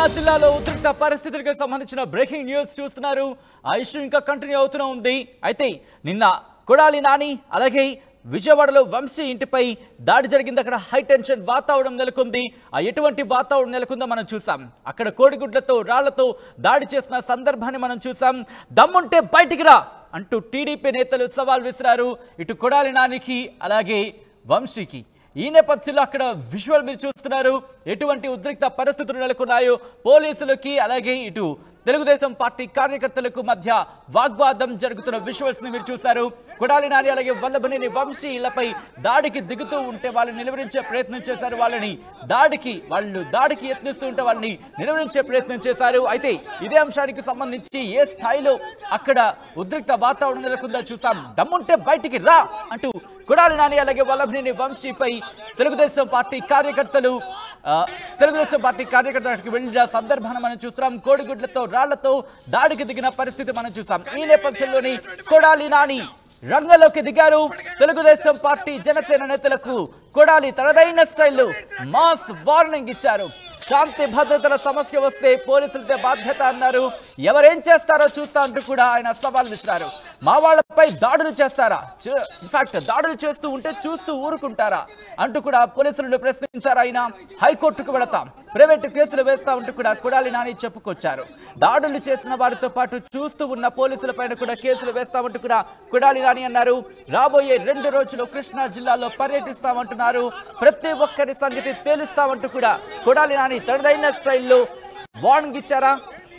జిల్లాలో ఉద్రిక్త పరిస్థితులకు సంబంధించిన బ్రేకింగ్ న్యూస్ చూస్తున్నారు ఆ ఇష్యూ ఇంకా కంటిన్యూ అవుతూనే ఉంది అయితే నిన్న కొడాలి నాని అలాగే విజయవాడలో వంశీ ఇంటిపై దాడి జరిగింది అక్కడ హై టెన్షన్ వాతావరణం నెలకొంది ఆ ఎటువంటి వాతావరణం నెలకొందో మనం చూసాం అక్కడ కోడిగుడ్లతో రాళ్లతో దాడి చేసిన సందర్భాన్ని మనం చూసాం దమ్ముంటే బయటికి రా అంటూ టీడీపీ నేతలు సవాల్ విసిరారు ఇటు కొడాలి నానికి అలాగే వంశీకి ఈ నేపథ్యంలో అక్కడ విజువల్ మీరు చూస్తున్నారు ఎటువంటి ఉద్రిక్త పరిస్థితులు నెలకొన్నాయో పోలీసులకి అలాగే ఇటు తెలుగుదేశం పార్టీ కార్యకర్తలకు మధ్య వాగ్వాదం జరుగుతున్న విజువల్స్ ని మీరు చూశారు కొడాలి నాని అలాగే వల్లభనేని వంశీ ఇళ్లపై దాడికి దిగుతూ ఉంటే వాళ్ళని నిలువరించే ప్రయత్నం చేశారు వాళ్ళని దాడికి వాళ్ళు దాడికి యత్నిస్తూ ఉంటే వాళ్ళని నిలువరించే ప్రయత్నం చేశారు అయితే ఇదే అంశానికి సంబంధించి ఏ స్థాయిలో అక్కడ ఉద్రిక్త వాతావరణం నెలకొందో చూసాం దమ్ముంటే బయటికి రా అంటూ కొడాలి నాని అలాగే వల్లభనేని వంశీపై తెలుగుదేశం పార్టీ కార్యకర్తలు ఆ, తెలుగుదేశం పార్టీ కార్యకర్తలకు వెళ్ళిన సందర్భాన్ని మనం చూస్తున్నాం కోడిగుడ్లతో రాళ్లతో దాడికి దిగిన పరిస్థితి మనం చూసాం ఈ నేపథ్యంలోని కొడాలి నాని రంగంలోకి దిగారు తెలుగుదేశం పార్టీ జనసేన నేతలకు కొడాలి తనదైన స్టైల్లో మాస్ వార్నింగ్ ఇచ్చారు శాంతి భద్రతల సమస్య వస్తే పోలీసులదే బాధ్యత అన్నారు ఎవరేం చేస్తారో చూస్తా అంటూ కూడా ఆయన సవాల్ విసిరారు మా వాళ్ళపై దాడులు చేస్తారా ఇన్ఫాక్ట్ దాడులు చేస్తూ ఉంటే చూస్తూ ఊరుకుంటారా అంటూ కూడా పోలీసులను ప్రశ్నించారు ఆయన హైకోర్టుకు వెళతాం ప్రైవేటు కేసులు వేస్తా ఉంటూ కూడా కొడాలి నాని చెప్పుకొచ్చారు దాడులు చేసిన వారితో పాటు చూస్తూ ఉన్న పోలీసుల పైన కూడా కేసులు వేస్తామంటూ కూడా కొడాలి నాని అన్నారు రాబోయే రెండు రోజులు కృష్ణా జిల్లాలో పర్యటిస్తామంటున్నారు ప్రతి ఒక్కరి సంగతి తేలుస్తామంటూ కూడా కొడాలి నాని తనదైన స్టైల్లో వార్నింగ్ ఇచ్చారా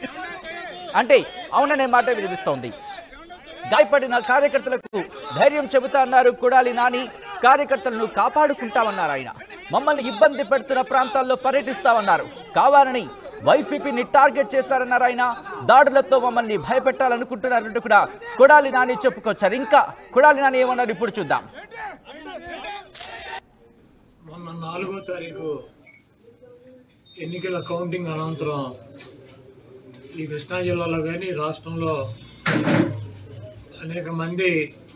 అంటే అవుననే మాట వినిపిస్తోంది గాయపడిన కార్యకర్తలకు ధైర్యం చెబుతా అన్నారు కొడాలి నాని కార్యకర్తలను కాపాడుకుంటామన్నారు ఆయన మమ్మల్ని ఇబ్బంది పెడుతున్న ప్రాంతాల్లో పర్యటిస్తామన్నారు కావాలని వైసీపీని టార్గెట్ చేశారన్నారు ఆయన దాడులతో మమ్మల్ని భయపెట్టాలనుకుంటున్నారంటూ కూడా కొడాలి నాని చెప్పుకొచ్చారు ఇంకా కొడాలి నాని ఏమన్నారు ఇప్పుడు చూద్దాం మొన్న నాలుగో తారీఖు ఎన్నికల కౌంటింగ్ అనంతరం ఈ కృష్ణా జిల్లాలో కానీ రాష్ట్రంలో అనేక మంది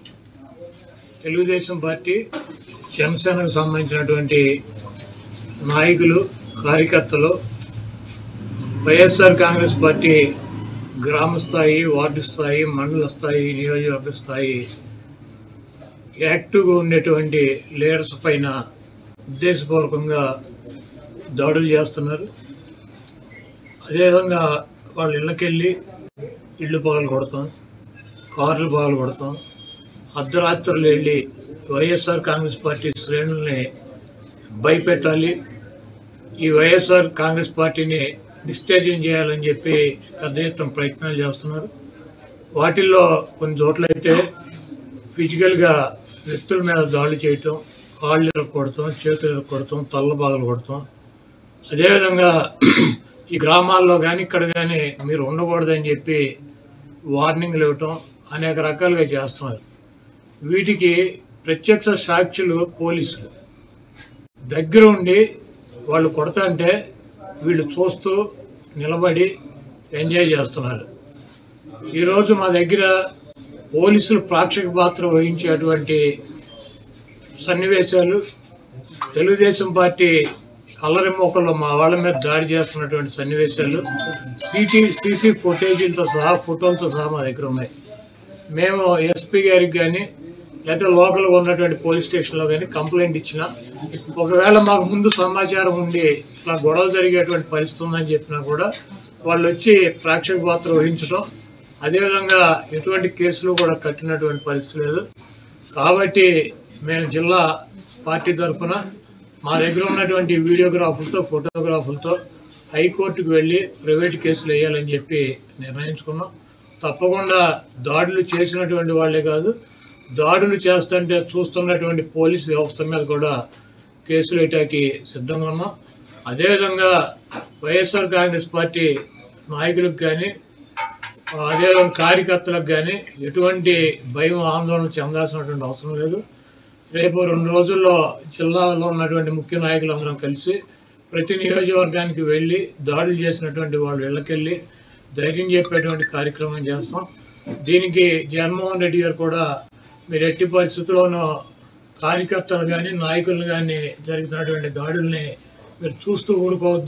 తెలుగుదేశం పార్టీ జనసేనకు సంబంధించినటువంటి నాయకులు కార్యకర్తలు వైఎస్ఆర్ కాంగ్రెస్ పార్టీ గ్రామ స్థాయి వార్డు స్థాయి మండల స్థాయి నియోజకవర్గ స్థాయి యాక్టివ్గా ఉండేటువంటి లీడర్స్ పైన ఉద్దేశపూర్వకంగా దాడులు చేస్తున్నారు అదేవిధంగా వాళ్ళ ఇళ్ళకెళ్ళి ఇళ్ళు పగలు కొడతాం కార్లు పగలు కొడతాం అర్ధరాత్రులు వెళ్ళి వైఎస్ఆర్ కాంగ్రెస్ పార్టీ శ్రేణుల్ని భయపెట్టాలి ఈ వైఎస్ఆర్ కాంగ్రెస్ పార్టీని డిస్టేజం చేయాలని చెప్పి పెద్ద ఎత్తున ప్రయత్నాలు చేస్తున్నారు వాటిల్లో కొన్ని చోట్లయితే ఫిజికల్గా వ్యక్తుల మీద దాడులు చేయటం కాళ్ళు ఇరగొడతాం చేతులు ఇరగొడతాం తల్ల బాగలు కొడతాం అదేవిధంగా ఈ గ్రామాల్లో కానీ ఇక్కడ కానీ మీరు ఉండకూడదని చెప్పి వార్నింగ్లు ఇవ్వటం అనేక రకాలుగా చేస్తున్నారు వీటికి ప్రత్యక్ష సాక్షులు పోలీసులు దగ్గర ఉండి వాళ్ళు కొడతంటే వీళ్ళు చూస్తూ నిలబడి ఎంజాయ్ చేస్తున్నారు ఈరోజు మా దగ్గర పోలీసులు ప్రేక్షక పాత్ర వహించేటువంటి సన్నివేశాలు తెలుగుదేశం పార్టీ అల్లరి మోకల్లో మా వాళ్ళ మీద దాడి చేస్తున్నటువంటి సన్నివేశాలు సిటీ సీసీ ఫుటేజీలతో సహా ఫోటోలతో సహా మా దగ్గర ఉన్నాయి మేము ఎస్పీ గారికి కానీ లేదా లోకల్గా ఉన్నటువంటి పోలీస్ స్టేషన్లో కానీ కంప్లైంట్ ఇచ్చినా ఒకవేళ మాకు ముందు సమాచారం ఉండి ఇట్లా గొడవ జరిగేటువంటి పరిస్థితి ఉందని చెప్పినా కూడా వాళ్ళు వచ్చి ప్రేక్షక పాత్ర వహించడం అదేవిధంగా ఎటువంటి కేసులు కూడా కట్టినటువంటి పరిస్థితి లేదు కాబట్టి మేము జిల్లా పార్టీ తరఫున మా దగ్గర ఉన్నటువంటి వీడియోగ్రాఫులతో ఫోటోగ్రాఫులతో హైకోర్టుకు వెళ్ళి ప్రైవేట్ కేసులు వేయాలని చెప్పి నిర్ణయించుకున్నాం తప్పకుండా దాడులు చేసినటువంటి వాళ్ళే కాదు దాడులు చేస్తుంటే చూస్తున్నటువంటి పోలీస్ వ్యవస్థ మీద కూడా కేసులు వేయటానికి సిద్ధంగా ఉన్నాం అదేవిధంగా వైఎస్ఆర్ కాంగ్రెస్ పార్టీ నాయకులకు కానీ అదేవిధంగా కార్యకర్తలకు కానీ ఎటువంటి భయం ఆందోళన చెందాల్సినటువంటి అవసరం లేదు రేపు రెండు రోజుల్లో జిల్లాలో ఉన్నటువంటి ముఖ్య నాయకులందరం కలిసి ప్రతి నియోజకవర్గానికి వెళ్ళి దాడులు చేసినటువంటి వాళ్ళు ఇళ్ళకెళ్ళి ధైర్యం చెప్పేటువంటి కార్యక్రమం చేస్తాం దీనికి జగన్మోహన్ రెడ్డి గారు కూడా మీరు ఎట్టి పరిస్థితుల్లోనూ కార్యకర్తలు కానీ నాయకులు కానీ జరుగుతున్నటువంటి దాడుల్ని మీరు చూస్తూ ఊరుకోవద్దు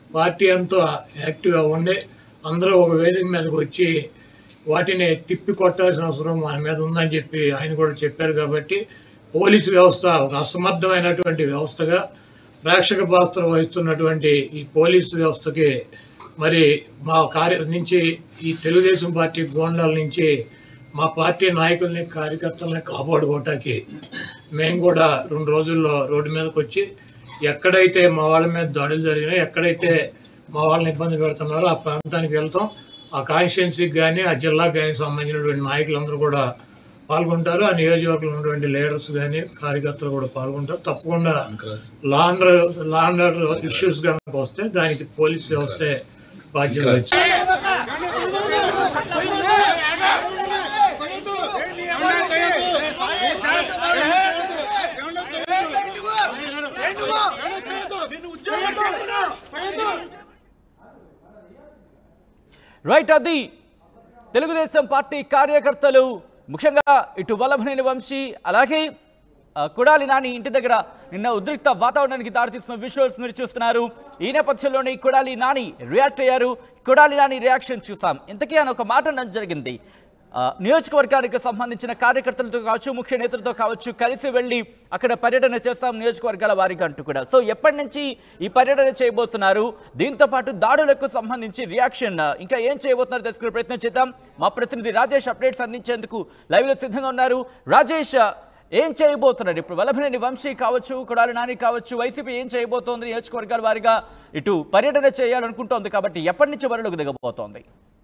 పార్టీ అంతా యాక్టివ్గా ఉండి అందరూ ఒక వేదిక మీదకి వచ్చి వాటిని తిప్పి కొట్టాల్సిన అవసరం మన మీద ఉందని చెప్పి ఆయన కూడా చెప్పారు కాబట్టి పోలీసు వ్యవస్థ ఒక అసమర్థమైనటువంటి వ్యవస్థగా ప్రేక్షక పాత్ర వహిస్తున్నటువంటి ఈ పోలీసు వ్యవస్థకి మరి మా కార్య నుంచి ఈ తెలుగుదేశం పార్టీ గోండాల నుంచి మా పార్టీ నాయకుల్ని కార్యకర్తల్ని కాపాడుకోవటానికి మేము కూడా రెండు రోజుల్లో రోడ్డు మీదకి వచ్చి ఎక్కడైతే మా వాళ్ళ మీద దాడులు జరిగినాయి ఎక్కడైతే మా వాళ్ళని ఇబ్బంది పెడుతున్నారో ఆ ప్రాంతానికి వెళ్తాం ఆ కాన్స్టిట్యున్సీకి కానీ ఆ జిల్లాకు కానీ సంబంధించినటువంటి నాయకులందరూ కూడా పాల్గొంటారు ఆ నియోజకవర్గంలో ఉన్నటువంటి లీడర్స్ కానీ కార్యకర్తలు కూడా పాల్గొంటారు తప్పకుండా లాండర్ లాండర్ ఇష్యూస్ కనుక వస్తే దానికి పోలీస్ వ్యవస్థే బాధ్యత వహిస్తుంది. రైట్ అది తెలుగుదేశం పార్టీ కార్యకర్తలు ముఖ్యంగా ఇటు వల్లభనేని వంశీ అలాగే ఆ, కుడాలి నాని ఇంటి దగ్గర నిన్న ఉద్రిక్త వాతావరణానికి దారితీస్తున్న విజువల్స్ మీరు చూస్తున్నారు ఈ నేపథ్యంలోనే కుడాలి నాని రియాక్ట్ అయ్యారు కుడాలి నాని రియాక్షన్ చూసాం ఇంతకీ ఆయన ఒక మాట అనడం జరిగింది ఆ, నియోజకవర్గానికి సంబంధించిన కార్యకర్తలతో కావచ్చు ముఖ్య నేతలతో కావచ్చు కలిసి వెళ్ళి అక్కడ పర్యటన చేస్తాం నియోజకవర్గాల వారిగా అంటూ కూడా సో ఎప్పటి నుంచి ఈ పర్యటన చేయబోతున్నారు దీంతో పాటు దాడులకు సంబంధించి రియాక్షన్ ఆ, ఇంకా ఏం చేయబోతున్నారు తెలుసుకునే ప్రయత్నం చేద్దాం మా ప్రతినిధి రాజేష్ అప్డేట్స్ అందించేందుకు లైవ్లో సిద్ధంగా ఉన్నారు రాజేష్ ఆ, ఏం చేయబోతున్నారు ఇప్పుడు వల్లభనేని వంశీ కావచ్చు కొడాలి నాని కావచ్చు వైసీపీ ఏం చేయబోతోంది నియోజకవర్గాల వారిగా ఇటు పర్యటన చేయాలనుకుంటోంది కాబట్టి ఎప్పటి నుంచి బరిలోకి దిగబోతోంది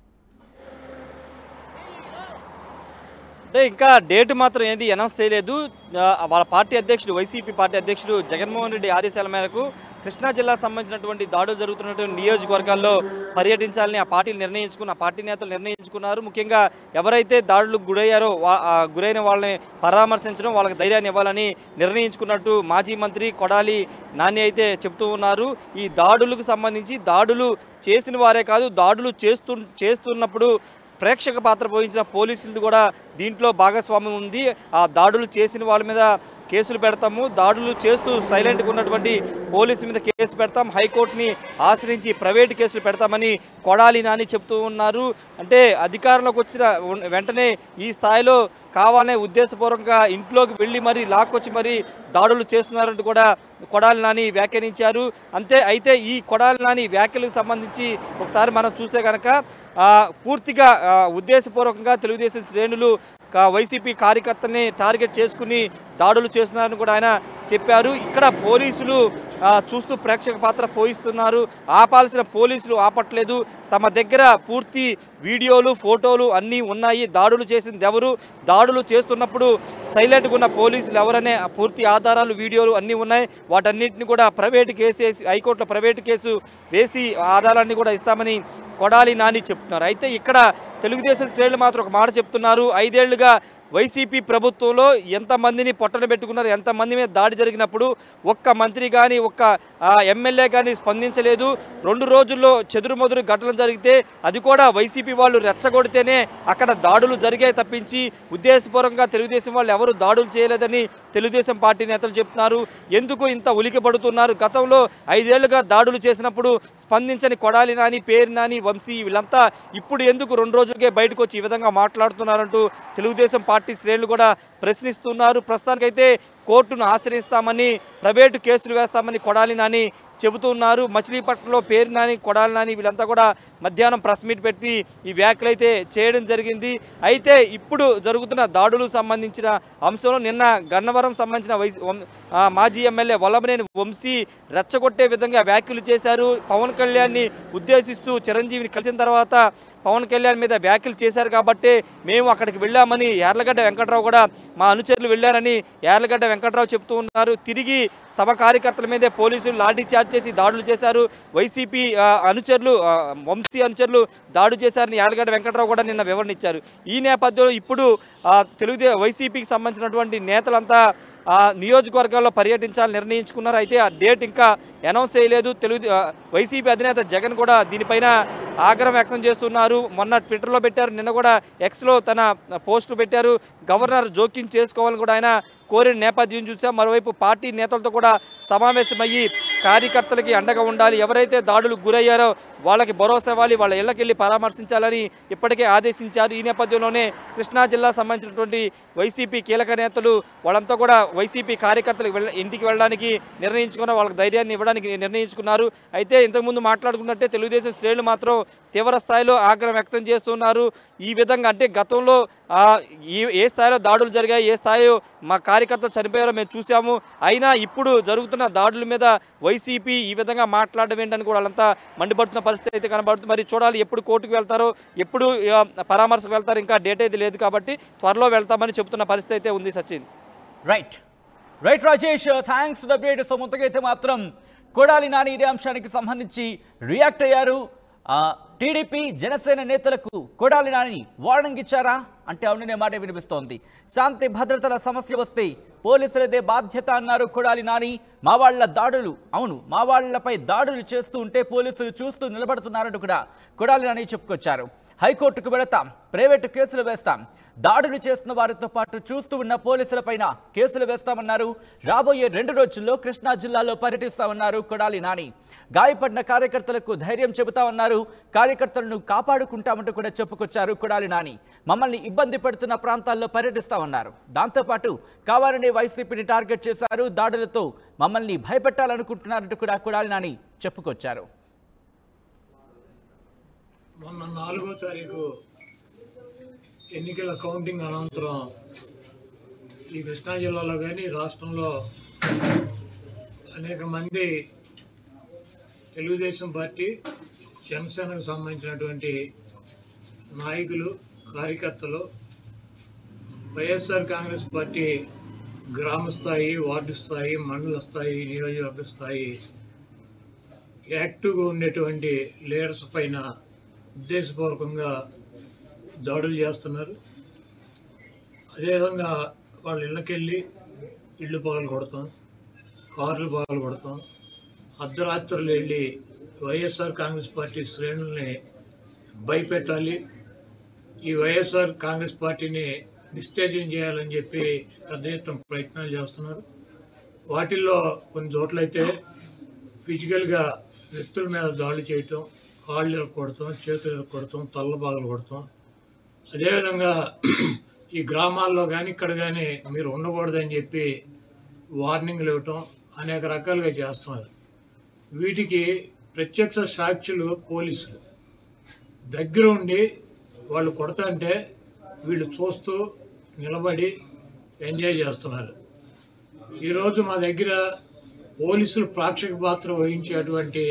అంటే ఇంకా డేట్ మాత్రం ఏది అనౌన్స్ చేయలేదు ఆ, వాళ్ళ పార్టీ అధ్యక్షుడు వైసీపీ పార్టీ అధ్యక్షుడు జగన్మోహన్ రెడ్డి ఆదేశాల మేరకు కృష్ణా జిల్లా సంబంధించినటువంటి దాడులు జరుగుతున్నటువంటి నియోజకవర్గాల్లో పర్యటించాలని ఆ పార్టీలు నిర్ణయించుకున్న ఆ పార్టీ నేతలు నిర్ణయించుకున్నారు ముఖ్యంగా ఎవరైతే దాడులకు గురయ్యారో వా- ఆ గురైన వాళ్ళని పరామర్శించడం వాళ్ళకి ధైర్యాన్ని ఇవ్వాలని నిర్ణయించుకున్నట్టు మాజీ మంత్రి కొడాలి నాని అయితే చెప్తూ ఉన్నారు ఈ దాడులకు సంబంధించి దాడులు చేసిన వారే కాదు దాడులు చేస్తు చేస్తున్నప్పుడు ప్రేక్షక పాత్ర పోయించిన పోలీసులది కూడా దీంట్లో భాగస్వామ్యం ఉంది ఆ దాడులు చేసిన వాళ్ళ మీద కేసులు పెడతాము దాడులు చేస్తూ సైలెంట్గా ఉన్నటువంటి పోలీసు మీద కేసు పెడతాం హైకోర్టుని ఆశ్రయించి ప్రైవేట్ కేసులు పెడతామని కొడాలి నాని చెప్తూ ఉన్నారు అంటే అధికారంలోకి వచ్చిన ఉన్- వెంటనే ఈ స్థాయిలో కావాలనే ఉద్దేశపూర్వకంగా ఇంట్లోకి వెళ్ళి మరి లాక్కొచ్చి మరి దాడులు చేస్తున్నారంటూ కూడా కొడాలి నాని వ్యాఖ్యానించారు అంతే అయితే ఈ కొడాలి నాని వ్యాఖ్యలకు సంబంధించి ఒకసారి మనం చూస్తే కనుక ఆ, పూర్తిగా ఆ, ఉద్దేశపూర్వకంగా తెలుగుదేశం శ్రేణులు కా- వైసీపీ కార్యకర్తల్ని టార్గెట్ చేసుకుని దాడులు చేస్తున్నారని కూడా ఆయన చెప్పారు ఇక్కడ పోలీసులు ఆ, చూస్తూ ప్రేక్షక పాత్ర పోయిస్తున్నారు ఆపాల్సిన పోలీసులు ఆపట్లేదు తమ దగ్గర పూర్తి వీడియోలు ఫోటోలు అన్నీ ఉన్నాయి దాడులు చేసింది ఎవరు దాడులు చేస్తున్నప్పుడు సైలెంట్గా ఉన్న పోలీసులు ఎవరనే ఆ పూర్తి ఆధారాలు వీడియోలు అన్నీ ఉన్నాయి వాటన్నిటిని కూడా ప్రైవేటు కేసు వేసి హైకోర్టులో ప్రైవేటు కేసు వేసి ఆధారాన్ని కూడా ఇస్తామని కొడాలి నాని చెప్తున్నారు అయితే ఇక్కడ తెలుగుదేశం శ్రేణులు మాత్రం ఒక మాట చెప్తున్నారు ఐదేళ్లుగా వైసీపీ ప్రభుత్వంలో ఎంతమందిని పొట్టన పెట్టుకున్నారు ఎంతమంది మీద దాడి జరిగినప్పుడు ఒక్క మంత్రి కానీ ఒక్క ఆ, ఎమ్మెల్యే కానీ స్పందించలేదు రెండు రోజుల్లో చెదురుమదురు ఘటనలు జరిగితే అది కూడా వైసీపీ వాళ్ళు రెచ్చగొడితేనే అక్కడ దాడులు జరిగాయి తప్పించి ఉద్దేశపూర్వకంగా తెలుగుదేశం వాళ్ళు ఎవరు దాడులు చేయలేదని తెలుగుదేశం పార్టీ నేతలు చెప్తున్నారు ఎందుకు ఇంత ఉలికిపడుతున్నారు గతంలో ఐదేళ్లుగా దాడులు చేసినప్పుడు స్పందించని కొడాలి నాని పేరు నాని వంశీ వీళ్ళంతా ఇప్పుడు ఎందుకు రెండు రోజులకే బయటకు వచ్చి ఈ విధంగా మాట్లాడుతున్నారంటూ తెలుగుదేశం పార్టీ శ్రేణులు కూడా ప్రశ్నిస్తున్నారు ప్రస్తుతానికైతే కోర్టును ఆశ్రయిస్తామని ప్రైవేటు కేసులు వేస్తామని కొడాలి నాని చెబుతున్నారు మచిలీపట్నంలో పేరు నాని కొడాలి నాని వీళ్ళంతా కూడా మధ్యాహ్నం ప్రెస్ మీట్ పెట్టి ఈ వ్యాఖ్యలు అయితే చేయడం జరిగింది అయితే ఇప్పుడు జరుగుతున్న దాడులకు సంబంధించిన అంశంలో నిన్న గన్నవరం సంబంధించిన వైస్ వం- ఆ, మాజీ ఎమ్మెల్యే వల్లభనేని వంశీ రెచ్చగొట్టే విధంగా వ్యాఖ్యలు చేశారు పవన్ కళ్యాణ్ని ఉద్దేశిస్తూ చిరంజీవిని కలిసిన తర్వాత పవన్ కళ్యాణ్ మీద వ్యాఖ్యలు చేశారు కాబట్టి మేము అక్కడికి వెళ్ళామని యార్లగడ్డ వెంకట్రావు కూడా మా అనుచరులు వెళ్ళారని యార్లగడ్డ వెంకట్రావు చెప్తూ ఉన్నారు తిరిగి తమ కార్యకర్తల మీదే పోలీసులు లాఠీ చార్జ్ చేసి దాడులు చేశారు వైసీపీ ఆ, అనుచరులు ఆ, వంశీ అనుచరులు దాడి చేశారని యార్లగడ్డ వెంకట్రావు కూడా నిన్న వివరణ ఇచ్చారు ఈ నేపథ్యంలో ఇప్పుడు ఆ, తెలుగుదే వైసీపీకి సంబంధించినటువంటి నేతలంతా ఆ నియోజకవర్గాల్లో పర్యటించాలని నిర్ణయించుకున్నారు అయితే ఆ డేట్ ఇంకా అనౌన్స్ చేయలేదు తెలుగు ఆ, వైసీపీ అధినేత జగన్ కూడా దీనిపైన ఆగ్రహం వ్యక్తం చేస్తున్నారు మొన్న ట్విట్టర్లో పెట్టారు నిన్న కూడా ఎక్స్లో తన పోస్టు పెట్టారు గవర్నర్ జోక్యం చేసుకోవాలని కూడా ఆయన కోరిన నేపథ్యం చూసాం మరోవైపు పార్టీ నేతలతో కూడా సమావేశమయ్యి కార్యకర్తలకి అండగా ఉండాలి ఎవరైతే దాడులకు గురయ్యారో వాళ్ళకి భరోసా ఇవ్వాలి వాళ్ళ ఇళ్ళకెళ్ళి పరామర్శించాలని ఇప్పటికే ఆదేశించారు ఈ నేపథ్యంలోనే కృష్ణా జిల్లా సంబంధించినటువంటి వైసీపీ కీలక నేతలు వాళ్ళంతా కూడా వైసీపీ కార్యకర్తలకు వెళ్ళ ఇంటికి వెళ్ళడానికి నిర్ణయించుకున్న వాళ్ళకి ధైర్యాన్ని ఇవ్వడానికి నిర్ణయించుకున్నారు అయితే ఇంతకుముందు మాట్లాడుకున్నట్టే తెలుగుదేశం శ్రేణులు మాత్రం తీవ్ర స్థాయిలో ఆగ్రహం వ్యక్తం చేస్తున్నారు ఈ విధంగా అంటే గతంలో ఆ, ఈ ఏ స్థాయిలో దాడులు జరిగాయి ఏ స్థాయిలో మా కార్యకర్తలు చనిపోయారో మేము చూసాము అయినా ఇప్పుడు జరుగుతున్న దాడుల మీద వైసీపీ ఈ విధంగా మాట్లాడడం ఏంటని కూడా వాళ్ళంతా మండిపడుతున్న పరిస్థితి అయితే కనబడుతుంది మరి చూడాలి ఎప్పుడు కోర్టుకు వెళ్తారో ఎప్పుడు ఆ, పరామర్శకు వెళ్తారో ఇంకా డేట్ అయితే లేదు కాబట్టి త్వరలో వెళ్తామని చెబుతున్న పరిస్థితి అయితే ఉంది Sachin right right Rajesh thanks to the update so మొత్తగా అయితే మాత్రం కొడాలి నాని ఇదే అంశానికి సంబంధించి రియాక్ట్ అయ్యారు ఆ, టీడీపీ జనసేన నేతలకు కొడాలి నాని వార్నింగ్ ఇచ్చారా అంటే అవుననే మాట వినిపిస్తోంది శాంతి భద్రతల సమస్య వస్తే పోలీసులదే బాధ్యత అన్నారు కొడాలి నాని మా వాళ్ళ దాడులు అవును మా వాళ్ళపై దాడులు చేస్తూ ఉంటే పోలీసులు చూస్తూ నిలబడుతున్నారంటూ కూడా కొడాలి నాని చెప్పుకొచ్చారు హైకోర్టుకు వెళతాం ప్రైవేటు కేసులు వేస్తాం దాడులు చేస్తున్న వారితో పాటు చూస్తూ ఉన్న పోలీసులపైన కేసులు వేస్తామన్నారు రాబోయే రెండు రోజుల్లో కృష్ణా జిల్లాలో పర్యటిస్తామన్నారు కొడాలి నాని గాయపడిన కార్యకర్తలకు ధైర్యం చెబుతామన్నారు కార్యకర్తలను కాపాడుకుంటామంటూ కూడా చెప్పుకొచ్చారు కొడాలి నాని మమ్మల్ని ఇబ్బంది పెడుతున్న ప్రాంతాల్లో పర్యటిస్తామన్నారు దాంతోపాటు కావాలని వైసీపీని టార్గెట్ చేశారు దాడులతో మమ్మల్ని భయపెట్టాలనుకుంటున్నారంటూ కూడా కొడాలి నాని చెప్పుకొచ్చారు మొన్న నాలుగో తారీఖు ఎన్నికల కౌంటింగ్ అనంతరం ఈ కృష్ణా జిల్లాలో కానీ రాష్ట్రంలో అనేక మంది తెలుగుదేశం పార్టీ జనసేనకు సంబంధించినటువంటి నాయకులు కార్యకర్తలు వైఎస్ఆర్ కాంగ్రెస్ పార్టీ గ్రామ స్థాయి వార్డు స్థాయి మండల స్థాయి నియోజకవర్గ స్థాయి యాక్టివ్గా ఉండేటువంటి లీడర్స్ పైన ఉద్దేశపూర్వకంగా దాడులు చేస్తున్నారు అదేవిధంగా వాళ్ళ ఇళ్ళకెళ్ళి ఇళ్ళు పగలు కొడతాం కార్లు పగలు కొడతాం అర్ధరాత్రులు వెళ్ళి వైఎస్ఆర్ కాంగ్రెస్ పార్టీ శ్రేణుల్ని భయపెట్టాలి ఈ వైఎస్ఆర్ కాంగ్రెస్ పార్టీని నిస్తేజం చేయాలని చెప్పి పెద్ద ఎత్తున ప్రయత్నాలు చేస్తున్నారు వాటిల్లో కొన్ని చోట్లయితే ఫిజికల్గా వ్యక్తుల మీద దాడి చేయటం కాళ్ళు కొడతాం చేతులు కొడతాం తల్ల బాగలు కొడతాం అదేవిధంగా ఈ గ్రామాల్లో కానీ ఇక్కడ కానీ మీరు ఉండకూడదని చెప్పి వార్నింగ్లు ఇవ్వటం అనేక రకాలుగా చేస్తున్నారు వీటికి ప్రత్యక్ష సాక్షులు పోలీసులు దగ్గర ఉండి వాళ్ళు కొడతంటే వీళ్ళు చూస్తూ నిలబడి ఎంజాయ్ చేస్తున్నారు ఈరోజు మా దగ్గర పోలీసులు ప్రేక్షక పాత్ర వహించేటువంటి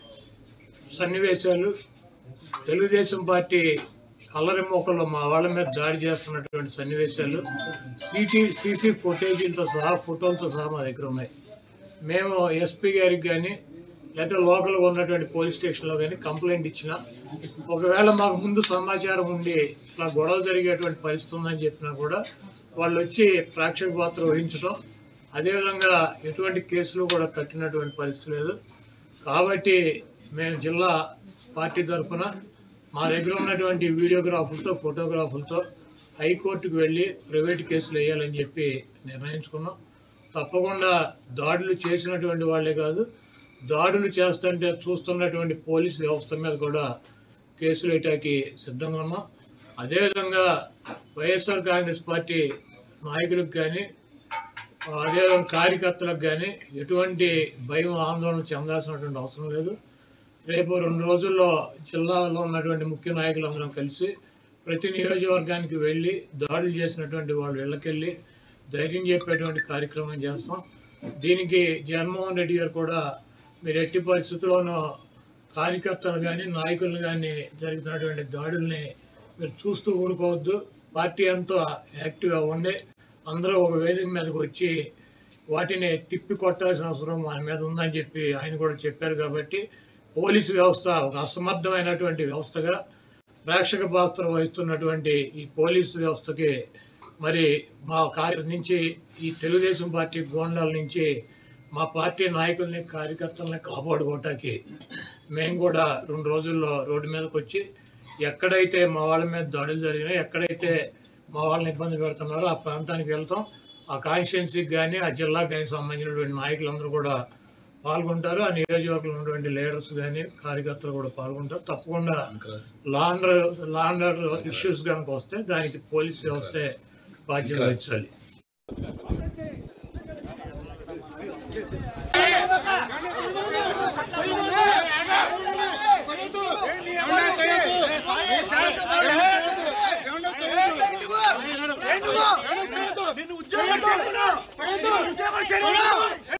సన్నివేశాలు తెలుగుదేశం పార్టీ అల్లరి మోకల్లో మా వాళ్ళ మీద దాడి చేస్తున్నటువంటి సన్నివేశాలు సీటీ సీసీ ఫుటేజీలతో సహా ఫోటోలతో సహా మా దగ్గర ఉన్నాయి మేము ఎస్పీ గారికి కానీ లేదా లోకల్గా ఉన్నటువంటి పోలీస్ స్టేషన్లో కానీ కంప్లైంట్ ఇచ్చినా ఒకవేళ మాకు ముందు సమాచారం ఉండి ఇట్లా గొడవ జరిగేటువంటి పరిస్థితి ఉందని చెప్పినా కూడా వాళ్ళు వచ్చి ప్రేక్షక పాత్ర వహించడం అదేవిధంగా ఎటువంటి కేసులు కూడా కట్టినటువంటి పరిస్థితి లేదు కాబట్టి మేము జిల్లా పార్టీ తరఫున మా దగ్గర ఉన్నటువంటి వీడియోగ్రాఫులతో ఫోటోగ్రాఫులతో హైకోర్టుకు వెళ్ళి ప్రైవేట్ కేసులు వేయాలని చెప్పి నిర్ణయించుకున్నాం తప్పకుండా దాడులు చేసినటువంటి వాళ్ళే కాదు దాడులు చేస్తుంటే చూస్తున్నటువంటి పోలీస్ వ్యవస్థ మీద కూడా కేసులు వేయటానికి సిద్ధంగా ఉన్నాం అదేవిధంగా వైఎస్ఆర్ కాంగ్రెస్ పార్టీ నాయకులకు కానీ అదేవిధంగా కార్యకర్తలకు కానీ ఎటువంటి భయం ఆందోళన చెందాల్సినటువంటి అవసరం లేదు రేపు రెండు రోజుల్లో జిల్లాలో ఉన్నటువంటి ముఖ్య నాయకులందరం కలిసి ప్రతి నియోజకవర్గానికి వెళ్ళి దాడులు చేసినటువంటి వాళ్ళు ఇళ్ళకెళ్ళి ధైర్యం చెప్పేటువంటి కార్యక్రమం చేస్తాం దీనికి జగన్మోహన్ రెడ్డి గారు కూడా మీరు ఎట్టి పరిస్థితుల్లోనూ కార్యకర్తలు కానీ నాయకులు కానీ జరుగుతున్నటువంటి దాడుల్ని మీరు చూస్తూ ఊరుకోవద్దు పార్టీ అంతా యాక్టివ్గా ఉండి అందరూ ఒక వేదిక మీదకి వచ్చి వాటిని తిప్పి కొట్టాల్సిన అవసరం మన మీద ఉందని చెప్పి ఆయన కూడా చెప్పారు కాబట్టి పోలీసు వ్యవస్థ ఒక అసమర్థమైనటువంటి వ్యవస్థగా ప్రేక్షక పాత్ర వహిస్తున్నటువంటి ఈ పోలీసు వ్యవస్థకి మరి మా కార్య నుంచి ఈ తెలుగుదేశం పార్టీ గోండాల నుంచి మా పార్టీ నాయకుల్ని కార్యకర్తల్ని కాపాడుకోవటానికి మేము కూడా రెండు రోజుల్లో రోడ్డు మీదకి వచ్చి ఎక్కడైతే మా వాళ్ళ మీద దాడులు జరిగినాయో ఎక్కడైతే మా వాళ్ళని ఇబ్బంది పెడుతున్నారో ఆ ప్రాంతానికి వెళ్తాం ఆ కాన్స్టిట్యున్సీకి కానీ ఆ జిల్లాకి కానీ సంబంధించినటువంటి నాయకులందరూ కూడా పాల్గొంటారు ఆ నియోజకవర్గంలో ఉన్నటువంటి లీడర్స్ కానీ కార్యకర్తలు కూడా పాల్గొంటారు తప్పకుండా లాండర్ లాండర్ ఇష్యూస్ కనుక వస్తే దానికి పోలీస్ వ్యవస్థే బాధ్యత వహించాలి నిన్ను ఉద్యోగం చేస్తున్నా ఉద్యోగం చేయను